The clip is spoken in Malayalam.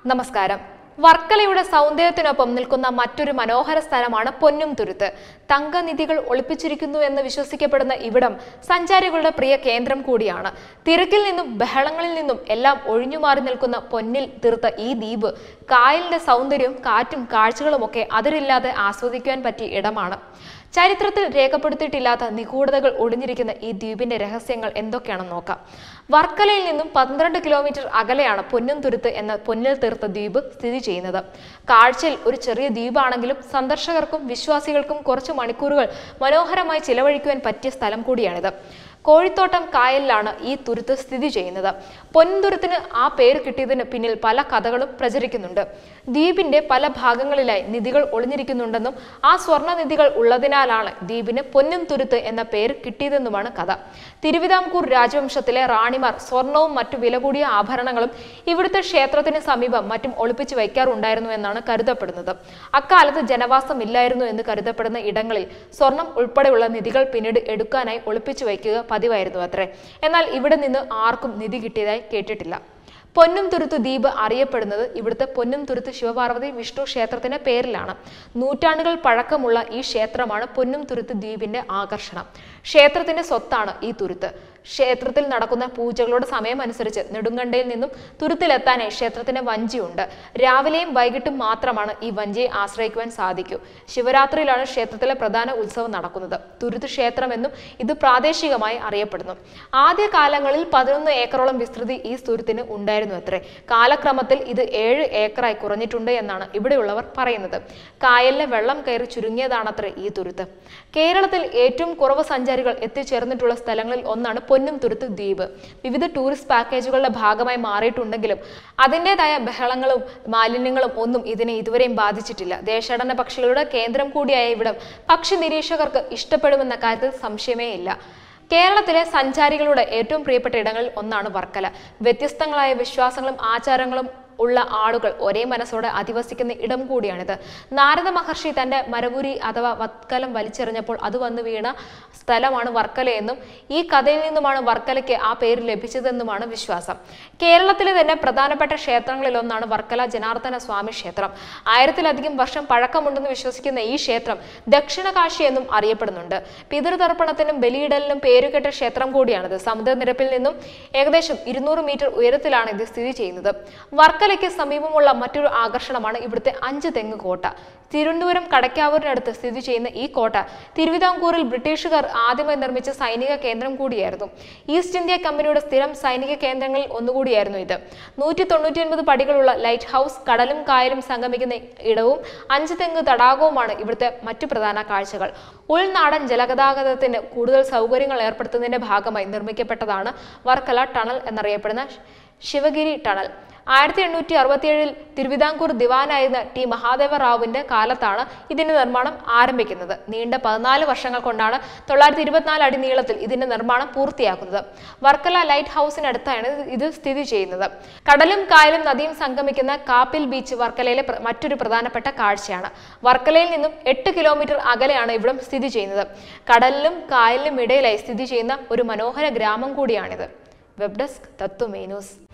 നമസ്കാരം വർക്കലയുടെ സൗന്ദര്യത്തിനൊപ്പം നിൽക്കുന്ന മറ്റൊരു മനോഹര സ്ഥലമാണ് പൊന്നും തുരുത്ത് തങ്കനിധികൾ ഒളിപ്പിച്ചിരിക്കുന്നു എന്ന് വിശ്വസിക്കപ്പെടുന്ന ഇവിടം സഞ്ചാരികളുടെ പ്രിയ കേന്ദ്രം കൂടിയാണ് തിരക്കിൽ നിന്നും ബഹളങ്ങളിൽ നിന്നും എല്ലാം ഒഴിഞ്ഞുമാറി നിൽക്കുന്ന പൊന്നിൽ തീർത്ത ഈ ദ്വീപ് കായലിന്റെ സൗന്ദര്യവും കാറ്റും കാഴ്ചകളുമൊക്കെ അതിരില്ലാതെ ആസ്വദിക്കുവാൻ പറ്റിയ ഇടമാണ് ചരിത്രത്തിൽ രേഖപ്പെടുത്തിയിട്ടില്ലാത്ത നിഗൂഢതകൾ ഒളിഞ്ഞിരിക്കുന്ന ഈ ദ്വീപിന്റെ രഹസ്യങ്ങൾ എന്തൊക്കെയാണെന്ന് നോക്കാം വർക്കലയിൽ നിന്നും പന്ത്രണ്ട് കിലോമീറ്റർ അകലെയാണ് പൊന്നും തുരുത്ത് എന്ന പൊന്നിൽ തീർത്ത ദ്വീപ് സ്ഥിതി ചെയ്യുന്നത് കാഴ്ചയിൽ ഒരു ചെറിയ ദ്വീപാണെങ്കിലും സന്ദർശകർക്കും വിശ്വാസികൾക്കും കുറച്ച് മണിക്കൂറുകൾ മനോഹരമായി ചിലവഴിക്കുവാൻ പറ്റിയ സ്ഥലം കൂടിയാണിത് കോഴിത്തോട്ടം കായലിലാണ് ഈ തുരുത്ത് സ്ഥിതി ചെയ്യുന്നത് പൊൻതുരുത്തിന് ആ പേര് കിട്ടിയതിന് പിന്നിൽ പല കഥകളും പ്രചരിക്കുന്നുണ്ട് ദ്വീപിന്റെ പല ഭാഗങ്ങളിലായി നിധികൾ ഒളിഞ്ഞിരിക്കുന്നുണ്ടെന്നും ആ സ്വർണ്ണ നിധികൾ ഉള്ളതിനാലാണ് ദ്വീപിന് പൊന്നും തുരുത്ത് എന്ന പേര് കിട്ടിയതെന്നുമാണ് കഥ തിരുവിതാംകൂർ രാജവംശത്തിലെ റാണിമാർ സ്വർണവും മറ്റു വില കൂടിയ ആഭരണങ്ങളും ഇവിടുത്തെ ക്ഷേത്രത്തിന് സമീപം മറ്റും ഒളിപ്പിച്ചു വയ്ക്കാറുണ്ടായിരുന്നു എന്നാണ് കരുതപ്പെടുന്നത് അക്കാലത്ത് ജനവാസം ഇല്ലായിരുന്നു എന്ന് കരുതപ്പെടുന്ന ഇടങ്ങളിൽ സ്വർണം ഉൾപ്പെടെയുള്ള നിധികൾ പിന്നീട് എടുക്കാനായി ഒളിപ്പിച്ചു വയ്ക്കുക പതിവായിരുന്നു അത്രേ എന്നാൽ ഇവിടെ നിന്ന് ആർക്കും നിധി കിട്ടിയതായി കേട്ടിട്ടില്ല പൊന്നും തുരുത്ത് ദ്വീപ് അറിയപ്പെടുന്നത് ഇവിടുത്തെ പൊന്നും തുരുത്ത് ശിവപാർവതി വിഷ്ണു ക്ഷേത്രത്തിന്റെ പേരിലാണ് നൂറ്റാണ്ടുകൾ പഴക്കമുള്ള ഈ ക്ഷേത്രമാണ് പൊന്നും തുരുത്ത് ദ്വീപിന്റെ ആകർഷണം ക്ഷേത്രത്തിന്റെ സ്വത്താണ് ഈ തുരുത്ത് ക്ഷേത്രത്തിൽ നടക്കുന്ന പൂജകളുടെ സമയം അനുസരിച്ച് നെടുങ്കണ്ടയിൽ നിന്നും തുരുത്തിലെത്താനായി ക്ഷേത്രത്തിന് വഞ്ചിയുണ്ട് രാവിലെയും വൈകിട്ടും മാത്രമാണ് ഈ വഞ്ചിയെ ആശ്രയിക്കുവാൻ സാധിക്കൂ ശിവരാത്രിയിലാണ് ക്ഷേത്രത്തിലെ പ്രധാന ഉത്സവം നടക്കുന്നത് തുരുത്ത് ക്ഷേത്രമെന്നും ഇത് പ്രാദേശികമായി അറിയപ്പെടുന്നു ആദ്യ കാലങ്ങളിൽ പതിനൊന്ന് ഏക്കറോളം വിസ്തൃതി ഈ തുരുത്തിന് ഉണ്ടായിരുന്നു അത്രേ കാലക്രമത്തിൽ ഇത് ഏഴ് ഏക്കറായി കുറഞ്ഞിട്ടുണ്ട് എന്നാണ് ഇവിടെയുള്ളവർ പറയുന്നത് കായലിലെ വെള്ളം കയറി ചുരുങ്ങിയതാണത്രേ ഈ തുരുത്ത് കേരളത്തിൽ ഏറ്റവും കുറവ് സഞ്ചാരികൾ എത്തിച്ചേർന്നിട്ടുള്ള സ്ഥലങ്ങളിൽ ഒന്നാണ് പൊന്നും തുരുത്ത് ദ്വീപ് വിവിധ ടൂറിസ്റ്റ് പാക്കേജുകളുടെ ഭാഗമായി മാറിയിട്ടുണ്ടെങ്കിലും അതിൻ്റെതായ ബഹളങ്ങളും മാലിന്യങ്ങളും ഒന്നും ഇതിനെ ഇതുവരെയും ബാധിച്ചിട്ടില്ല ദേശാടന പക്ഷികളുടെ കേന്ദ്രം കൂടിയായ ഇവിടം പക്ഷി നിരീക്ഷകർക്ക് ഇഷ്ടപ്പെടുമെന്ന കാര്യത്തിൽ സംശയമേ ഇല്ല കേരളത്തിലെ സഞ്ചാരികളുടെ ഏറ്റവും പ്രിയപ്പെട്ട ഇടങ്ങളിൽ ഒന്നാണ് വർക്കല വ്യത്യസ്തങ്ങളായ വിശ്വാസങ്ങളും ആചാരങ്ങളും ഉള്ള ആളുകൾ ഒരേ മനസ്സോടെ അധിവസിക്കുന്ന ഇടം കൂടിയാണിത് നാരദ മഹർഷി തന്റെ മരപുരി അഥവാ വത്കലം വലിച്ചെറിഞ്ഞപ്പോൾ അത് വന്നു വീണ സ്ഥലമാണ് വർക്കല എന്നും ഈ കഥയിൽ നിന്നുമാണ് വർക്കലയ്ക്ക് ആ പേര് ലഭിച്ചതെന്നുമാണ് വിശ്വാസം കേരളത്തിലെ തന്നെ പ്രധാനപ്പെട്ട ക്ഷേത്രങ്ങളിൽ ഒന്നാണ് വർക്കല ജനാർദ്ദന സ്വാമി ക്ഷേത്രം ആയിരത്തിലധികം വർഷം പഴക്കമുണ്ടെന്ന് വിശ്വസിക്കുന്ന ഈ ക്ഷേത്രം ദക്ഷിണ കാശി എന്നും അറിയപ്പെടുന്നുണ്ട് പിതൃതർപ്പണത്തിനും ബലിയിടലിനും പേരുകെട്ട ക്ഷേത്രം കൂടിയാണിത് സമുദ്രനിരപ്പിൽ നിന്നും ഏകദേശം ഇരുന്നൂറ് മീറ്റർ ഉയരത്തിലാണ് ഇത് സ്ഥിതി ചെയ്യുന്നത് വർക്കലയ്ക്ക് സമീപമുള്ള മറ്റൊരു ആകർഷണമാണ് ഇവിടുത്തെ അഞ്ച് തെങ്ങ് കോട്ട തിരുവനന്തപുരം കടയ്ക്കാവൂരിനടുത്ത് സ്ഥിതി ചെയ്യുന്ന ഈ കോട്ട തിരുവിതാംകൂറിൽ ബ്രിട്ടീഷുകാർ ആദ്യമായി നിർമ്മിച്ച സൈനിക കേന്ദ്രം കൂടിയായിരുന്നു ഈസ്റ്റ് ഇന്ത്യ കമ്പനിയുടെ സ്ഥിരം സൈനിക കേന്ദ്രങ്ങളിൽ ഒന്നുകൂടിയായിരുന്നു ഇത് നൂറ്റി തൊണ്ണൂറ്റി ഒൻപത് പടികളുള്ള ലൈറ്റ് ഹൗസ് കടലും കായലും സംഗമിക്കുന്ന ഇടവും അഞ്ച് തെങ്ങ് തടാകവുമാണ് ഇവിടുത്തെ മറ്റു പ്രധാന കാഴ്ചകൾ ഉൾനാടൻ ജലഗതാഗതത്തിന് കൂടുതൽ സൗകര്യങ്ങൾ ഏർപ്പെടുത്തുന്നതിന്റെ ഭാഗമായി നിർമ്മിക്കപ്പെട്ടതാണ് വർക്കല ടണൽ എന്നറിയപ്പെടുന്ന ശിവഗിരി ടണൽ ആയിരത്തി എണ്ണൂറ്റി അറുപത്തിയേഴിൽ തിരുവിതാംകൂർ ദിവാനായിരുന്ന ടി മഹാദേവ റാവുവിന്റെ കാലത്താണ് ഇതിന്റെ നിർമ്മാണം ആരംഭിക്കുന്നത് നീണ്ട പതിനാല് വർഷങ്ങൾ കൊണ്ടാണ് തൊള്ളായിരത്തി ഇരുപത്തിനാല് അടി നീളത്തിൽ ഇതിന്റെ നിർമ്മാണം പൂർത്തിയാക്കുന്നത് വർക്കല ലൈറ്റ് ഹൗസിനടുത്താണ് ഇത് സ്ഥിതി ചെയ്യുന്നത് കടലും കായലും നദിയും സംഗമിക്കുന്ന കാപ്പിൽ ബീച്ച് വർക്കലയിലെ പ്ര- മറ്റൊരു പ്രധാനപ്പെട്ട കാഴ്ചയാണ് വർക്കലയിൽ നിന്നും എട്ട് കിലോമീറ്റർ അകലെയാണ് ഇവിടം സ്ഥിതി ചെയ്യുന്നത് കടലിലും കായലിനും ഇടയിലായി സ്ഥിതി ചെയ്യുന്ന ഒരു മനോഹര ഗ്രാമം കൂടിയാണിത് വെബ് ഡെസ്ക് തത്വമേ ന്യൂസ്